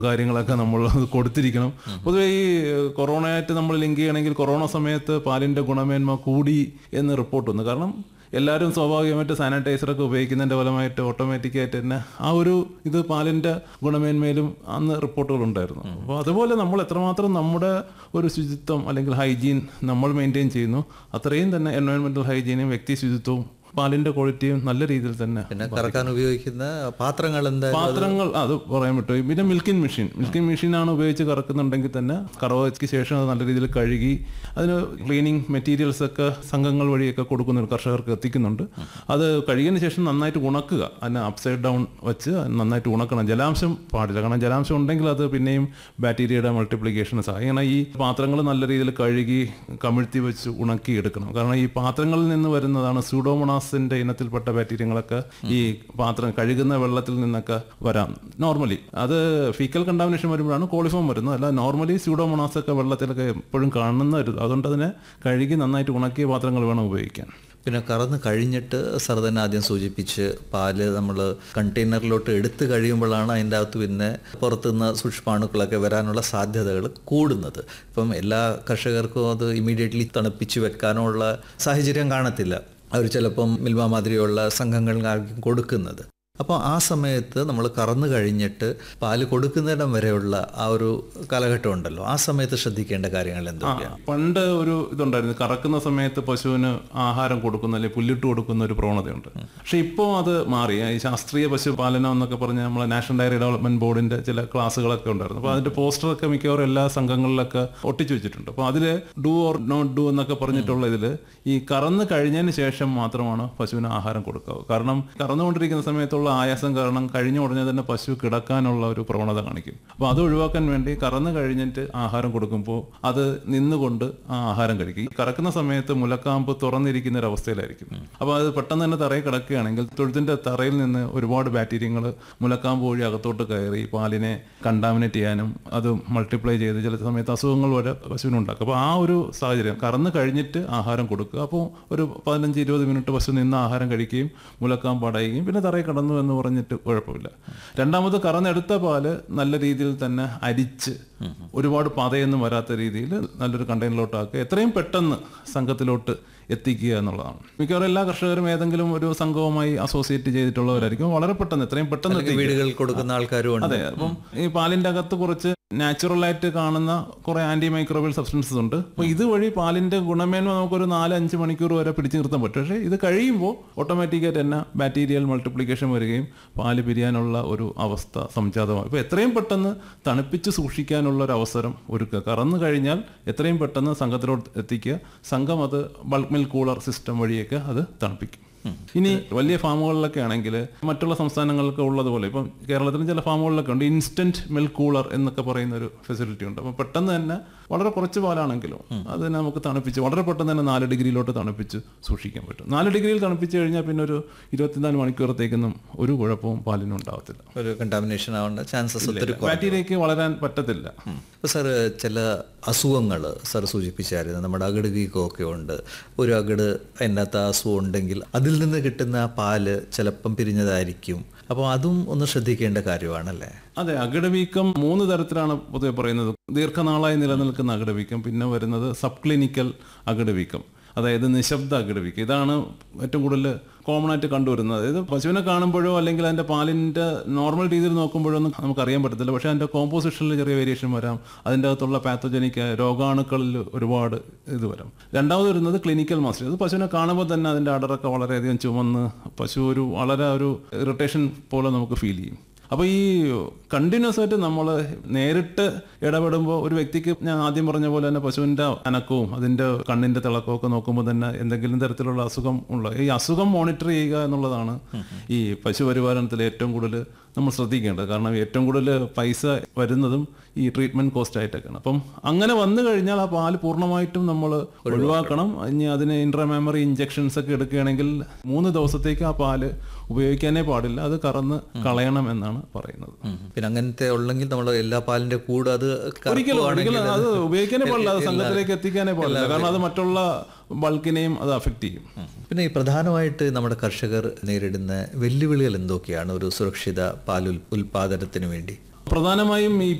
കാര്യങ്ങളൊക്കെ നമ്മൾ അത് കൊടുത്തിരിക്കണം പൊതുവെ ഈ കൊറോണയായിട്ട് നമ്മൾ ലിങ്ക് ചെയ്യണമെങ്കിൽ കൊറോണ സമയത്ത് പാലിന്റെ ഗുണമേന്മ കൂടി എന്ന് റിപ്പോർട്ട് വന്നു കാരണം എല്ലാവരും സ്വാഭാവികമായിട്ട് സാനിറ്റൈസറൊക്കെ ഉപയോഗിക്കുന്നതിന്റെ ഫലമായിട്ട് ഓട്ടോമാറ്റിക്കായിട്ട് തന്നെ ആ ഒരു ഇത് പാലിന്റെ ഗുണമേന്മയിലും അന്ന് റിപ്പോർട്ടുകൾ ഉണ്ടായിരുന്നു അപ്പോൾ അതുപോലെ നമ്മൾ എത്രമാത്രം നമ്മുടെ ഒരു ശുചിത്വം അല്ലെങ്കിൽ ഹൈജീൻ നമ്മൾ മെയിൻറ്റെയിൻ ചെയ്യുന്നു അത്രയും തന്നെ എൻവയോൺമെന്റൽ ഹൈജീനും വ്യക്തി ശുചിത്വവും പാലിന്റെ ക്വാളിറ്റിയും നല്ല രീതിയിൽ തന്നെ പിന്നെ കറക്കാൻ ഉപയോഗിക്കുന്ന പാത്രങ്ങൾ എന്താ പാത്രങ്ങൾ അത് പറയാൻ പറ്റും പിന്നെ മിൽക്കിംഗ് മെഷീൻ മിൽക്കിംഗ് മെഷീനാണ് ഉപയോഗിച്ച് കറക്കുന്നുണ്ടെങ്കിൽ തന്നെ കറവയ്ക്ക് ശേഷം അത് നല്ല രീതിയിൽ കഴുകി അതിന് ക്ലീനിങ് മെറ്റീരിയൽസ് ഒക്കെ സംഘങ്ങൾ വഴിയൊക്കെ കൊടുക്കുന്നുണ്ട് കർഷകർക്ക് എത്തിക്കുന്നുണ്ട് അത് കഴുകിയതിന് ശേഷം നന്നായിട്ട് ഉണക്കുക അതിന് അപ്സൈഡ് ഡൗൺ വെച്ച് നന്നായിട്ട് ഉണക്കണം ജലാംശം പാടില്ല കാരണം ജലാംശം ഉണ്ടെങ്കിൽ അത് പിന്നെയും ബാക്ടീരിയയുടെ മൾട്ടിപ്ലിക്കേഷന് സഹായിക്കും കാരണം ഈ പാത്രങ്ങൾ നല്ല രീതിയിൽ കഴുകി കമിഴ്ത്തി വെച്ച് ഉണക്കി എടുക്കണം കാരണം ഈ പാത്രങ്ങളിൽ നിന്ന് വരുന്നതാണ് സ്യൂഡോമോണാസിന്റെ ഇനത്തിൽപ്പെട്ട ബാക്ടീരിയങ്ങളൊക്കെ ഈ പാത്രം കഴുകുന്ന വെള്ളത്തിൽ നിന്നൊക്കെ വരാം നോർമലി അത് ഫീക്കൽ കണ്ടാമിനേഷൻ വരുമ്പോഴാണ് കോളിഫോം വരുന്നത് അല്ല നോർമലി സ്യൂഡോമോണാസ് ഒക്കെ വെള്ളത്തിലൊക്കെ എപ്പോഴും കാണുന്ന ഒരു അതുകൊണ്ട് അതിനെ കഴുകി നന്നായിട്ട് ഉണക്കിയ പാത്രങ്ങൾ വേണം ഉപയോഗിക്കാൻ പിന്നെ കറന്ന് കഴിഞ്ഞിട്ട് സർ തന്നെ ആദ്യം സൂചിപ്പിച്ച് പാല് നമ്മൾ കണ്ടെയ്നറിലോട്ട് എടുത്തു കഴിയുമ്പോഴാണ് അതിൻ്റെ അകത്ത് പിന്നെ പുറത്തുനിന്ന് സൂക്ഷ്മാണുക്കളൊക്കെ വരാനുള്ള സാധ്യതകൾ കൂടുന്നത് ഇപ്പം എല്ലാ കർഷകർക്കും അത് ഇമീഡിയറ്റ്ലി തണുപ്പിച്ച് വെക്കാനുള്ള സാഹചര്യം കാണത്തില്ല അവർ ചിലപ്പം മിൽമ മാതിരിയുള്ള സംഘങ്ങളിലായിരിക്കും കൊടുക്കുന്നത് അപ്പോൾ ആ സമയത്ത് നമ്മൾ കറന്നു കഴിഞ്ഞിട്ട് പാല് കൊടുക്കുന്നിടം വരെയുള്ള ആ ഒരു കാലഘട്ടം ഉണ്ടല്ലോ ആ സമയത്ത് ശ്രദ്ധിക്കേണ്ട കാര്യങ്ങൾ എന്തൊക്കെയാണ് പണ്ട് ഒരു ഇതുണ്ടായിരുന്നു കറക്കുന്ന സമയത്ത് പശുവിന് ആഹാരം കൊടുക്കുന്ന അല്ലെങ്കിൽ പുല്ലിട്ട് കൊടുക്കുന്ന ഒരു പ്രവണതയുണ്ട് പക്ഷെ ഇപ്പോൾ അത് മാറി ഈ ശാസ്ത്രീയ പശുപാലനം എന്നൊക്കെ പറഞ്ഞ് നമ്മളെ നാഷണൽ ഡയറി ഡെവലപ്മെന്റ് ബോർഡിന്റെ ചില ക്ലാസ്സുകളൊക്കെ ഉണ്ടായിരുന്നു അപ്പോൾ അതിന്റെ പോസ്റ്ററൊക്കെ മിക്കവാറും എല്ലാ സംഘങ്ങളിലൊക്കെ ഒട്ടിച്ചു വെച്ചിട്ടുണ്ട് അപ്പോൾ അതിൽ ഡു ഓർ നോട്ട് ഡു എന്നൊക്കെ പറഞ്ഞിട്ടുള്ള ഇതിൽ ഈ കറന്ന് കഴിഞ്ഞതിന് ശേഷം മാത്രമാണ് പശുവിന് ആഹാരം കൊടുക്കാവൂ കാരണം കറന്നുകൊണ്ടിരിക്കുന്ന സമയത്തുള്ള ആയാസം കാരണം കഴിഞ്ഞ ഉടനെ തന്നെ പശു കിടക്കാനുള്ള ഒരു പ്രവണത കാണിക്കും അപ്പോൾ അത് ഒഴിവാക്കാൻ വേണ്ടി കറന്ന് കഴിഞ്ഞിട്ട് ആഹാരം കൊടുക്കുമ്പോൾ അത് നിന്നുകൊണ്ട് ആ ആഹാരം കഴിക്കും ഈ കറക്കുന്ന സമയത്ത് മുലക്കാമ്പ് തുറന്നിരിക്കുന്ന ഒരു അവസ്ഥയിലായിരിക്കും അപ്പോൾ അത് പെട്ടെന്ന് തന്നെ തറയിൽ കിടക്കുകയാണെങ്കിൽ തൊഴുത്തിന്റെ തറയിൽ നിന്ന് ഒരുപാട് ബാക്ടീരിയങ്ങൾ മുലക്കാമ്പ് വഴി അകത്തോട്ട് കയറി പാലിനെ കണ്ടാമിനേറ്റ് ചെയ്യാനും അത് മൾട്ടിപ്ലൈ ചെയ്ത് ചില സമയത്ത് അസുഖങ്ങൾ വരെ പശുവിനുണ്ടാക്കും അപ്പോൾ ആ ഒരു സാഹചര്യം കറന്ന് കഴിഞ്ഞിട്ട് ആഹാരം കൊടുക്കുക അപ്പോൾ ഒരു പതിനഞ്ച് ഇരുപത് മിനിറ്റ് പശു നിന്ന് ആഹാരം കഴിക്കുകയും മുലക്കാമ്പ് അടയുകയും പിന്നെ തറയിൽ കിടന്നു എന്ന് പറഞ്ഞിട്ട് കുഴപ്പമില്ല രണ്ടാമത് കറന്നെടുത്ത പാല് നല്ല രീതിയിൽ തന്നെ അരിച്ച് ഒരുപാട് പതയൊന്നും വരാത്ത രീതിയിൽ നല്ലൊരു കണ്ടെയ്നറിലോട്ടാക്കുക എത്രയും പെട്ടെന്ന് സംഘത്തിലോട്ട് എത്തിക്കുക എന്നുള്ളതാണ് മിക്കവാറും എല്ലാ കർഷകരും ഏതെങ്കിലും ഒരു സംഘവുമായി അസോസിയേറ്റ് ചെയ്തിട്ടുള്ളവരായിരിക്കും വളരെ പെട്ടെന്ന് എത്രയും പെട്ടെന്ന് എത്തിക്കുക വീടുകളിൽ കൊടുക്കുന്ന ആൾക്കാരും ഉണ്ട് അതെ അപ്പം ഈ പാലിന്റെ അകത്ത് കുറച്ച് നാച്ചുറൽ ആയിട്ട് കാണുന്ന കുറെ ആന്റി മൈക്രോബിയൽ സബ്സ്റ്റൻസസ് ഉണ്ട് അപ്പോൾ ഇതുവഴി പാലിന്റെ ഗുണമേന്മ നമുക്കൊരു നാല് അഞ്ച് മണിക്കൂർ വരെ പിടിച്ചു നിർത്താൻ പറ്റും പക്ഷേ ഇത് കഴിയുമ്പോൾ ഓട്ടോമാറ്റിക്കായിട്ട് തന്നെ ബാക്ടീരിയൽ മൾട്ടിപ്ലിക്കേഷൻ വരികയും പാല് പിരിയാനുള്ള ഒരു അവസ്ഥ സംജാതമാകും ഇപ്പോൾ എത്രയും പെട്ടെന്ന് തണുപ്പിച്ച് സൂക്ഷിക്കാനുള്ള ഒരു അവസരം ഒരുക്കുക കറന്നു കഴിഞ്ഞാൽ എത്രയും പെട്ടെന്ന് സംഘത്തിലോട്ട് എത്തിക്കുക സംഘം അത് ബൾക്ക് മിൽക്ക് കൂളർ സിസ്റ്റം വഴിയൊക്കെ അത് തണുപ്പിക്കും ഇനി വലിയ ഫാമുകളിലൊക്കെ ആണെങ്കിൽ മറ്റുള്ള സംസ്ഥാനങ്ങൾക്ക് ഉള്ളതുപോലെ ഇപ്പം കേരളത്തിലും ചില ഫാമുകളിലൊക്കെ ഉണ്ട് ഇൻസ്റ്റന്റ് മിൽക്ക് കൂളർ എന്നൊക്കെ പറയുന്ന ഒരു ഫെസിലിറ്റി ഉണ്ട് അപ്പം പെട്ടെന്ന് തന്നെ വളരെ കുറച്ച് പാലാണെങ്കിലും അത് നമുക്ക് തണുപ്പിച്ച് വളരെ പെട്ടെന്ന് തന്നെ നാല് ഡിഗ്രിയിലോട്ട് തണുപ്പിച്ച് സൂക്ഷിക്കാൻ പറ്റും നാല് ഡിഗ്രിയിൽ തണുപ്പിച്ച് കഴിഞ്ഞാൽ പിന്നെ ഒരു ഇരുപത്തിനാല് മണിക്കൂറത്തേക്കൊന്നും ഒരു കുഴപ്പവും പാലിനും ഉണ്ടാവത്തില്ല ഒരു കണ്ടാമിനേഷൻ ആവേണ്ട ചാൻസസ് ഒത്തിരി കുറവ്. ബാക്ടീരിയയ്ക്ക് വളരാൻ പറ്റത്തില്ല അപ്പോൾ സാർ ചില അസുഖങ്ങൾ സാർ സൂചിപ്പിച്ചായിരുന്നു നമ്മുടെ അകിട് വീക്കമൊക്കെ ഉണ്ട് ഒരു അകിട് അതിനകത്ത് ആ അസുഖം ഉണ്ടെങ്കിൽ അതിൽ നിന്ന് കിട്ടുന്ന ആ പാല് ചിലപ്പം പിരിഞ്ഞതായിരിക്കും അപ്പോൾ അതും ഒന്ന് ശ്രദ്ധിക്കേണ്ട കാര്യമാണല്ലേ അതെ അകിടവീക്കം മൂന്ന് തരത്തിലാണ് പൊതുവെ പറയുന്നത് ദീർഘനാളായി നിലനിൽക്കുന്ന അകിടവീക്കം പിന്നെ വരുന്നത് സബ് ക്ലിനിക്കൽ അകിടവീക്കം അതായത് നിശബ്ദ അകിടവീക്കം ഇതാണ് ഏറ്റവും കൂടുതൽ കോമൺ ആയിട്ട് കണ്ടുവരുന്നത് അതായത് പശുവിനെ കാണുമ്പോഴോ അല്ലെങ്കിൽ അതിന്റെ പാലിന്റെ നോർമൽ രീതിയിൽ നോക്കുമ്പോഴോ ഒന്നും നമുക്ക് അറിയാൻ പറ്റത്തില്ല പക്ഷേ അതിന്റെ കോമ്പോസിഷനിൽ ചെറിയ വേരിയേഷൻ വരാം അതിൻ്റെ അകത്തുള്ള പാത്തോജനിക് രോഗാണുക്കളിൽ ഒരുപാട് ഇത് വരാം രണ്ടാമത് വരുന്നത് ക്ലിനിക്കൽ മാസ്റ്റർ അത് പശുവിനെ കാണുമ്പോൾ തന്നെ അതിന്റെ അടറൊക്കെ വളരെയധികം ചുമന്ന് പശു ഒരു വളരെ ഒരു ഇറിറ്റേഷൻ പോലെ നമുക്ക് ഫീൽ ചെയ്യും അപ്പോൾ ഈ കണ്ടിന്യൂസ് ആയിട്ട് നമ്മൾ നേരിട്ട് ഇടപെടുമ്പോൾ ഒരു വ്യക്തിക്ക് ഞാൻ ആദ്യം പറഞ്ഞ പോലെ തന്നെ പശുവിൻ്റെ അനക്കവും അതിൻ്റെ കണ്ണിൻ്റെ തിളക്കവും ഒക്കെ നോക്കുമ്പോൾ തന്നെ എന്തെങ്കിലും തരത്തിലുള്ള അസുഖം ഉള്ള ഈ അസുഖം മോണിറ്റർ ചെയ്യുക എന്നുള്ളതാണ് ഈ പശു പരിപാലനത്തിൽ ഏറ്റവും കൂടുതൽ നമ്മൾ ശ്രദ്ധിക്കേണ്ടത് കാരണം ഏറ്റവും കൂടുതൽ പൈസ വരുന്നതും ഈ ട്രീറ്റ്മെന്റ് കോസ്റ്റ് ആയിട്ടൊക്കെയാണ് അപ്പം അങ്ങനെ വന്നു കഴിഞ്ഞാൽ ആ പാല് പൂർണ്ണമായിട്ടും നമ്മൾ ഒഴിവാക്കണം ഇനി അതിന് ഇൻട്രാമെമറി ഇഞ്ചെക്ഷൻസ് ഒക്കെ എടുക്കുകയാണെങ്കിൽ മൂന്ന് ദിവസത്തേക്ക് ആ പാല് ഉപയോഗിക്കാനേ പാടില്ല അത് കറന്ന് കളയണം എന്നാണ് പറയുന്നത് പിന്നെ അങ്ങനത്തെ ഉള്ളെങ്കിൽ നമ്മൾ എല്ലാ പാലിന്റെ കൂടെ അത് ഒരിക്കലും കറക്കുവാണെങ്കിൽ ഒരിക്കലും അത് ഉപയോഗിക്കാനേ പാടില്ല അത് സംഘത്തിലേക്ക് എത്തിക്കാനേ പാടില്ല കാരണം അത് മറ്റുള്ള ബൾക്കിനെയും അത് അഫക്റ്റ് ചെയ്യും പിന്നെ ഈ പ്രധാനമായിട്ട് നമ്മുടെ കർഷകർ നേരിടുന്ന വെല്ലുവിളികൾ എന്തൊക്കെയാണ് ഒരു സുരക്ഷിത പാൽ ഉൽ- ഉൽപാദനത്തിന് വേണ്ടി പ്രധാനമായും ഈ